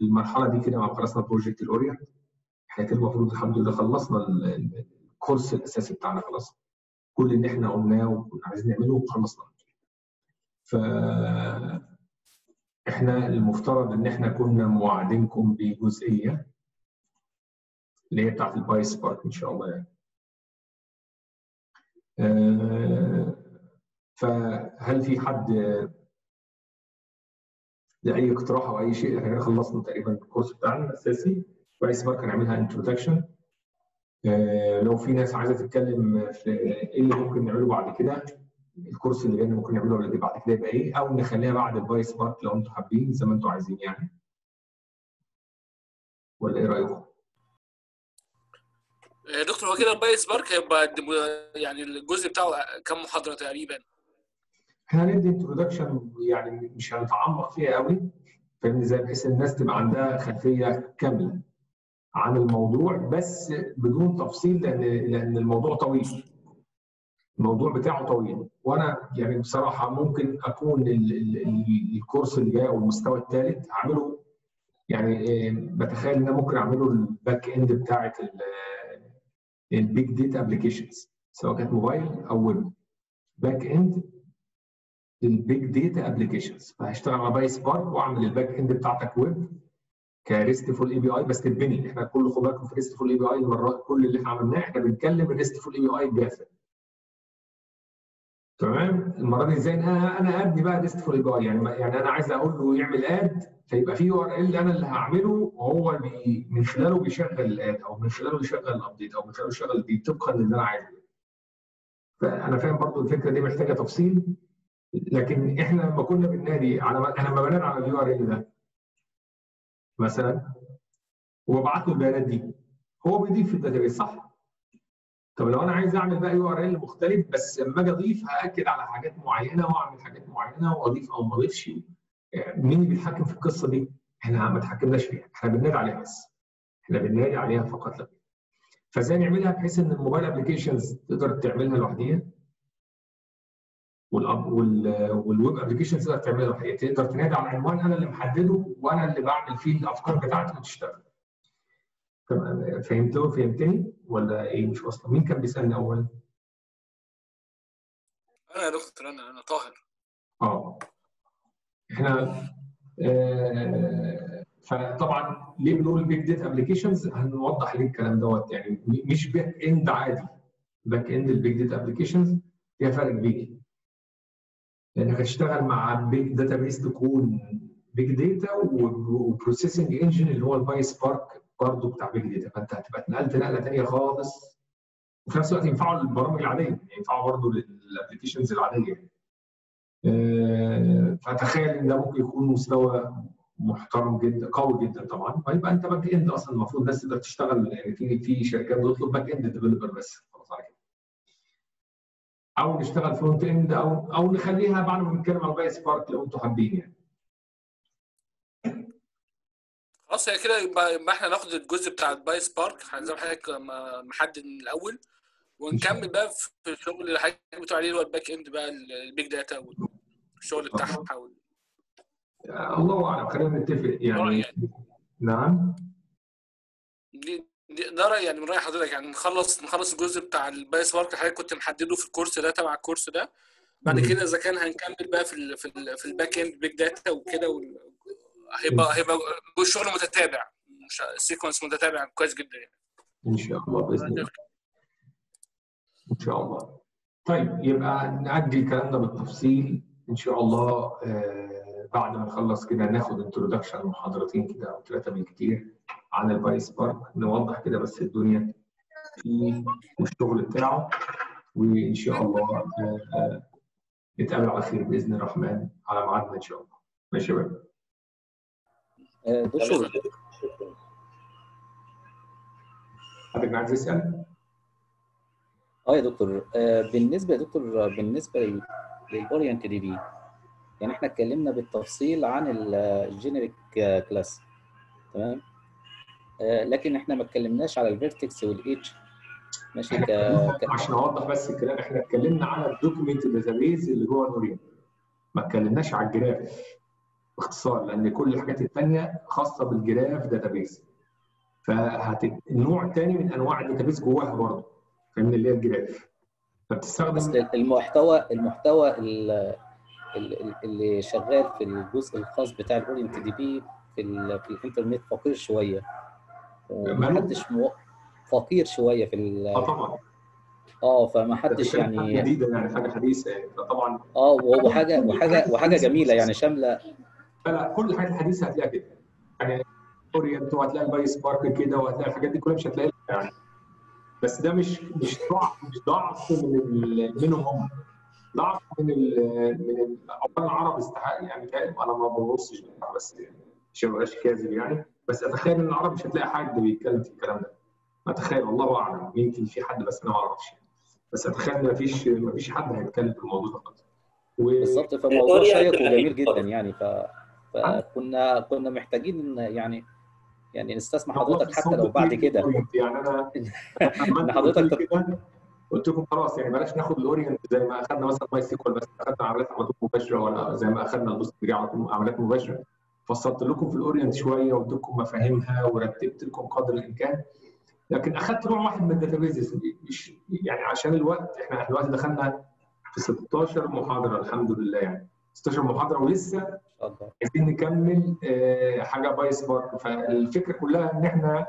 المرحله دي كده ما خلصنا بروجكت الاورينت احنا كده المفروض الحمد لله خلصنا الكورس الاساسي بتاعنا خلاص كل اللي احنا قلناه وكنا عايزين نعمله وخلصنا ف احنا المفترض ان احنا كنا موعدينكم بجزئيه اللي هي بتاعت الباي سبارك ان شاء الله يعني. أه فهل في حد لاي اقتراح او اي شيء احنا خلصنا تقريبا الكورس بتاعنا الاساسي باي سبارك هنعملها انتروداكشن أه لو في ناس عايزه تتكلم في ايه اللي ممكن نعمله بعد كده الكورس اللي جاي ممكن نعمله ولا بعد كده يبقى ايه او نخليها بعد الباي سبارك لو انتم حابين زي ما انتم عايزين يعني ولا ايه رايكم؟ دكتور هو كده الباي سبارك هيبقى يعني الجزء بتاعه كم محاضره تقريبا؟ احنا هندي انتروداكشن يعني مش هنتعمق فيها قوي فاهمني زي بحيث الناس تبقى عندها خلفيه كامله عن الموضوع بس بدون تفصيل لان لان الموضوع طويل الموضوع بتاعه طويل وانا يعني بصراحه ممكن اكون ال ال ال الكورس اللي جاي او المستوى الثالث هعمله يعني بتخيل ان انا ممكن اعمله الباك اند بتاعه البيج داتا ابلكيشنز سواء كانت موبايل او ويب باك اند للبيج داتا ابلكيشنز فهشتغل على باي سبارك واعمل الباك اند بتاعتك ويب كريستفول اي بي اي بس تتبني احنا كل خد بالكم في ريستفول اي بي اي المرات كل اللي احنا عملناه احنا بنتكلم الريستفول اي بي اي الجاهزه تمام المره دي ازاي انا انا ابني بقى ريستفول اي بي اي يعني يعني انا عايز اقول له يعمل اد فيبقى في يو ار ال انا اللي هعمله وهو بي من خلاله بيشغل الاد او من خلاله يشغل الابديت او من خلاله يشغل الابديت طبقا للي انا عايزه فانا فاهم برضو الفكره دي محتاجه تفصيل لكن احنا لما كنا بننادي على انا لما بنادي على اليو ار ال ده مثلا وببعت له البيانات دي هو بيضيف في الداتابيس صح؟ طب لو انا عايز اعمل بقى يو ار ال مختلف بس لما اجي اضيف هاكد على حاجات معينه واعمل حاجات معينه واضيف او ما اضيفش مين اللي بيتحكم في القصه دي؟ احنا ما اتحكمناش فيها احنا بننادي عليها بس احنا بننادي عليها فقط لا فازاي نعملها بحيث ان الموبايل ابلكيشنز تقدر تعملها لوحديها والاب والويب ابلكيشنز تقدر تعملها لوحديها تقدر تنادي على عنوان انا اللي محدده وانا اللي بعمل فيه الافكار بتاعتي وتشتغل تمام فهمتوا فهمتني ولا ايه مش واصله مين كان بيسالني اول انا يا دكتور انا انا طاهر اه احنا آه فطبعا ليه بنقول بيج داتا ابلكيشنز هنوضح ليه الكلام دوت يعني مش باك اند عادي باك اند البيج داتا ابلكيشنز فيها فرق كبير لانك هتشتغل مع بيج داتا بيس تكون بيج داتا وبروسيسنج انجن اللي هو الباي سبارك برضه بتاع بيج داتا فانت هتبقى اتنقلت نقله ثانيه خالص وفي نفس الوقت ينفعوا للبرامج العاديه ينفعوا برضه للابلكيشنز العاديه أه فتخيل ان ده ممكن يكون مستوى محترم جدا قوي جدا طبعا فيبقى انت باك اند اصلا المفروض الناس تقدر تشتغل يعني في في شركات بتطلب باك اند ديفلوبر بس خلاص على كده او نشتغل فرونت اند او او نخليها بعد ما نتكلم على باي سبارك لو انتم حابين يعني خلاص هي كده يبقى, يبقى احنا ناخد الجزء بتاع الباي سبارك زي ما حضرتك محدد من الاول ونكمل بقى في الشغل اللي حضرتك بتقول عليه اللي هو الباك اند بقى البيج داتا والشغل بتاعها الله اعلم خلينا نتفق يعني نعم دي ده رايي يعني من راي حضرتك يعني نخلص نخلص الجزء بتاع الباي سبارك اللي حضرتك كنت محدده في الكورس ده تبع الكورس ده بعد كده اذا كان هنكمل بقى في ال في ال في الباك اند بيج داتا وكده هيبقى هيبقى الشغل متتابع مش السيكونس متتابع كويس جدا يعني ان شاء الله باذن الله ان شاء الله طيب يبقى نأجل كلامنا بالتفصيل ان شاء الله آه بعد ما نخلص كده ناخد انترودكشن محاضرتين كده او ثلاثه بالكثير عن الباي سبارك نوضح كده بس الدنيا فيه والشغل بتاعه وان شاء الله آه نتقابل على خير باذن الرحمن على ميعادنا ان شاء الله ماشي يا شباب دكتور حضرتك عايز تسال؟ اه يا دكتور آه بالنسبه يا دكتور بالنسبه للاورينت دي بي يعني احنا اتكلمنا بالتفصيل عن الجينيريك كلاس تمام آه لكن احنا ما اتكلمناش على الفيرتكس والايدج ماشي ك... عشان اوضح بس الكلام احنا اتكلمنا على الدوكيمنت داتابيز اللي جوه الاورينت ما اتكلمناش على الجراف باختصار لان كل الحاجات الثانيه خاصه بالجراف داتابيز فهت النوع الثاني من انواع الداتابيز جواها برضه فاهمني اللي هي الجراف بس فبتستخدم المحتوى المحتوى ال- ال- اللي شغال في الجزء الخاص بتاع الاورينت دي بي في ال- في الانترنت فقير شويه ومحدش مو- فقير شويه في ال- اه طبعا اه فمحدش ده حاجة يعني جديده يعني حاجه حديثه يعني فطبعا اه وحاجه وحاجه وحاجه جميله يعني شامله لا لا كل الحاجات الحديثه هتلاقيها كده يعني اورينت وهتلاقي الباي سبارك كده وهتلاقي الحاجات دي كلها مش هتلاقيها يعني بس ده مش مش ضعف مش ضعف من ال- منهم هم ضعف من ال من ال- اولا العرب استحق يعني فاهم انا ما ببصش بس عشان ما ابقاش كاذب يعني بس اتخيل ان العرب مش هتلاقي حد بيتكلم في الكلام ده اتخيل الله اعلم يمكن في حد بس انا ما اعرفش بس اتخيل ان مفيش مفيش حد هيتكلم في الموضوع ده خالص و- بالظبط فموضوع شيق وجميل جدا يعني ف... فكنا كنا محتاجين يعني يعني نستسمح حضرتك حتى لو بعد كده يعني انا ان حضرتك تت- كده قلت لكم خلاص يعني بلاش ناخد الاورينت زي ما اخذنا مثلا ماي سيكوال بس اخذنا عمليات عمليات مباشره ولا زي ما اخذنا البوست بتاع على طول عمليات مباشره فصلت لكم في الاورينت شويه وقلت لكم مفاهيمها ورتبت لكم قدر الامكان لكن اخذت نوع واحد من الداتابيزز مش يعني عشان الوقت احنا دلوقتي دخلنا في 16 محاضره الحمد لله يعني 16 محاضره ولسه اتفضل. عايزين نكمل آه، حاجه باي سبارك فالفكره كلها ان احنا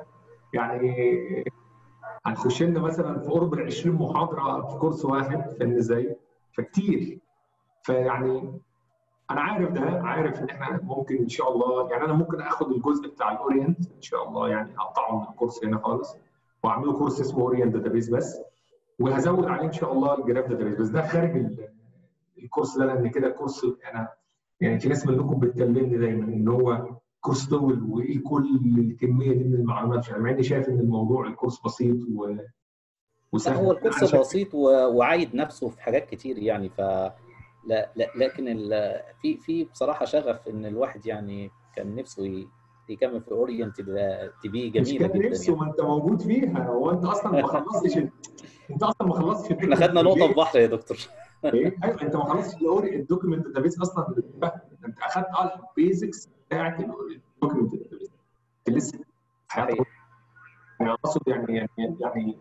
يعني هنخش لنا مثلا في قرب ال 20 محاضره في كورس واحد فاهم ازاي؟ فكتير فيعني انا عارف ده عارف ان احنا ممكن ان شاء الله يعني انا ممكن اخد الجزء بتاع الاورينت ان شاء الله يعني اقطعه من الكورس هنا خالص واعمله كورس اسمه اورينت داتابيز بس وهزود عليه ان شاء الله الجراف داتابيز بس ده خارج ال- الكورس ده لان كده كورس انا يعني في ناس منكم بتكلمني دايما ان هو كورس طول وايه كل الكميه دي من المعلومات مع اني شايف ان الموضوع الكورس بسيط و لا وسهل هو الكورس عشان- بسيط و- وعايد نفسه في حاجات كتير يعني ف لا لا لكن ال... في في بصراحه شغف ان الواحد يعني كان نفسه ي- يكمل في اورينت تي بي مش جميله كان جدا نفسه يعني ما انت موجود فيها هو انت اصلا ما خلصتش ال- انت اصلا ما خلصتش احنا خدنا نقطه في بحر يا دكتور ايه ايوه انت ما خلصتش الاوري الدوكيمنت داتابيز اصلا اللي بتفهم. انت اخدت اه البيزكس بتاعت الدوكيمنت داتابيز انت لسه صحيح يعني اقصد يعني يعني يعني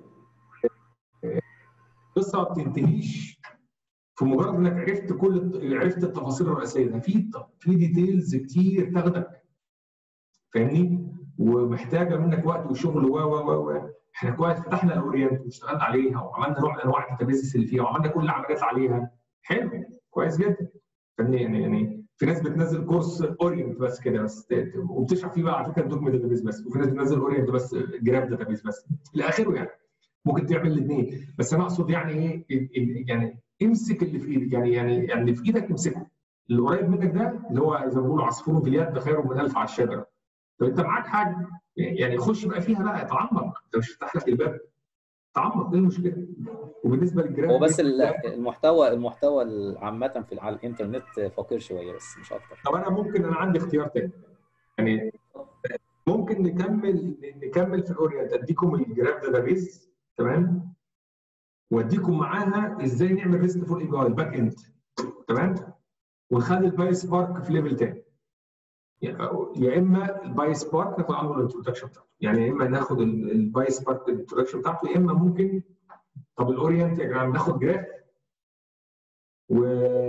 القصه ما بتنتهيش في مجرد انك عرفت كل الت- عرفت التفاصيل الرئيسيه ده في في ديتيلز كتير تاخدك فاهمني ومحتاجه منك وقت وشغل و و و و احنا كويس فتحنا الاورينت واشتغلنا عليها وعملنا نوع من انواع الداتابيز اللي فيها وعملنا كل العمليات عليها حلو كويس جدا فاهمني يعني يعني في ناس بتنزل كورس اورينت بس كده بس ت- ت- وبتشرح فيه بقى على فكره الدوكمنت داتابيز بس وفي ناس بتنزل اورينت بس جراف داتابيز بس الى اخره يعني ممكن تعمل الاثنين بس انا اقصد يعني ايه ال- ال- يعني امسك اللي في ايدك يعني يعني يعني اللي في ايدك امسكه اللي قريب منك ده اللي هو زي ما بيقولوا عصفور في اليد خير من الف على الشجره طب انت معاك حاجه يعني خش بقى فيها بقى اتعمق انت مش فتح لك الباب تعمق ايه المشكله وبالنسبه للجراف هو بس دي- ال- المحتوى المحتوى عامه في على الانترنت فقير شويه بس مش اكتر طب انا ممكن انا عندي اختيار تاني يعني ممكن نكمل نكمل في الاورينت اديكم الجراف داتابيز تمام واديكم معاها ازاي نعمل ريست فور اي بي اي باك اند تمام ونخلي الباي سبارك في ليفل تاني يا اما الباي سبارك ناخد عنه الانترودكشن بتاعته يعني يا اما ناخد ال- الباي سبارك الانترودكشن بتاعته يا اما ممكن طب الاورينت يا جماعه ناخد جراف و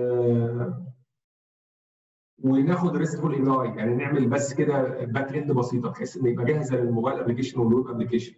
وناخد ريستفول اي بي اي يعني نعمل بس كده باك اند بسيطه بحيث ان يبقى جاهزه للموبايل ابلكيشن والويب ابلكيشن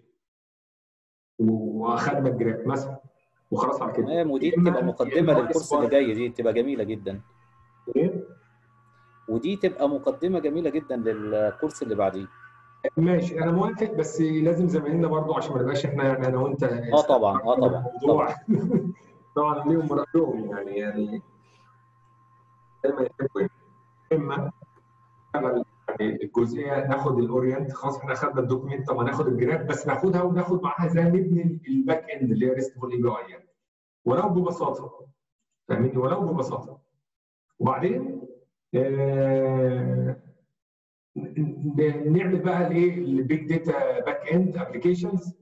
واخدنا الجراف مثلا وخلاص على كده تمام ودي يا إما- تبقى يا مقدمه إما للكورس سبارك. اللي جاي دي تبقى جميله جدا إيه؟ ودي تبقى مقدمه جميله جدا للكورس اللي بعديه ماشي انا موافق بس لازم زمايلنا برضو عشان ما نبقاش احنا يعني انا وانت اه طبعا اه طبعا الموضوع طبعا ليهم رايهم يعني يعني زي ما يحبوا يعني اما نشتغل يعني الجزئيه ناخد الاورينت خلاص احنا اخذنا الدوكيمنت طب هناخد الجراف بس ناخدها وناخد معاها ازاي نبني الباك اند اللي هي ريستفول اي بي اي يعني ولو ببساطه فاهمني ولو ببساطه وبعدين آه ن- نعمل بقى الايه البيج داتا باك اند ابلكيشنز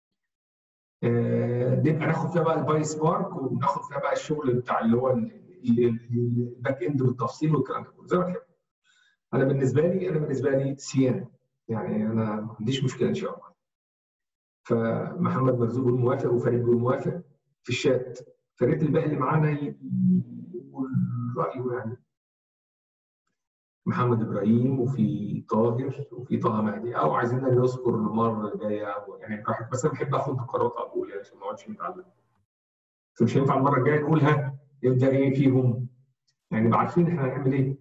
نبقى ناخد فيها بقى الباي سبارك وناخد فيها بقى الشغل بتاع اللي هو ال- ال- الباك اند بالتفصيل والكلام ده كله زي ما تحب انا بالنسبه لي انا بالنسبه لي سيان يعني انا ما عنديش مشكله ان شاء الله فمحمد مرزوق بيقول موافق وفريد بيقول موافق في الشات فريد الباقي اللي معانا يقول رايه يعني محمد ابراهيم وفي طاهر وفي طه مهدي او عايزين نذكر المره الجايه يعني براحتك بس انا بحب اخد قرارات على طول يعني عشان ما اقعدش متعلق بس مش هينفع المره الجايه نقولها يبدا ايه فيهم يعني نبقى عارفين احنا هنعمل ايه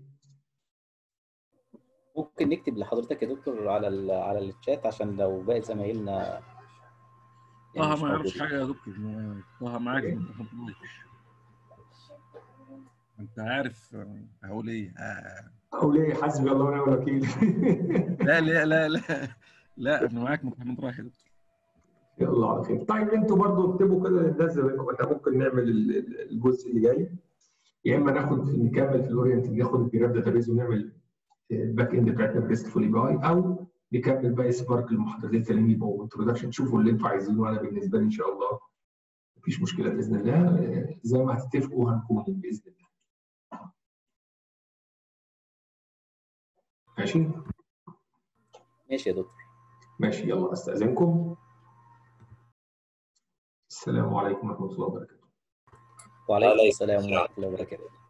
ممكن نكتب لحضرتك يا دكتور على ال على الشات عشان لو باقي زمايلنا طه مش ما يعرفش موجودين. حاجه يا دكتور ما- طه معاك ما تفهموش. انت عارف آه، هقول ايه آه، او ليه حسبي الله ونعم الوكيل لا لا لا لا لا انا معاك محمد رايح يا دكتور يلا على خير طيب انتوا برضو اكتبوا كده للناس زي ما انتوا قلنا ممكن نعمل ال- ال- الجزء اللي جاي يا اما ناخد نكمل في الاورينت ناخد الجراف داتابيز ونعمل الباك اند بتاعتنا بريست اي باي او نكمل باقي سبارك المحاضرتين التانيين يبقوا انتروداكشن شوفوا اللي انتوا عايزينه وانا بالنسبه لي ان شاء الله مفيش مشكله باذن الله زي ما هتتفقوا هنكون باذن الله ماشي ماشي يا دكتور ماشي يلا استاذنكم السلام عليكم ورحمه الله وبركاته وعليكم السلام ورحمه الله وبركاته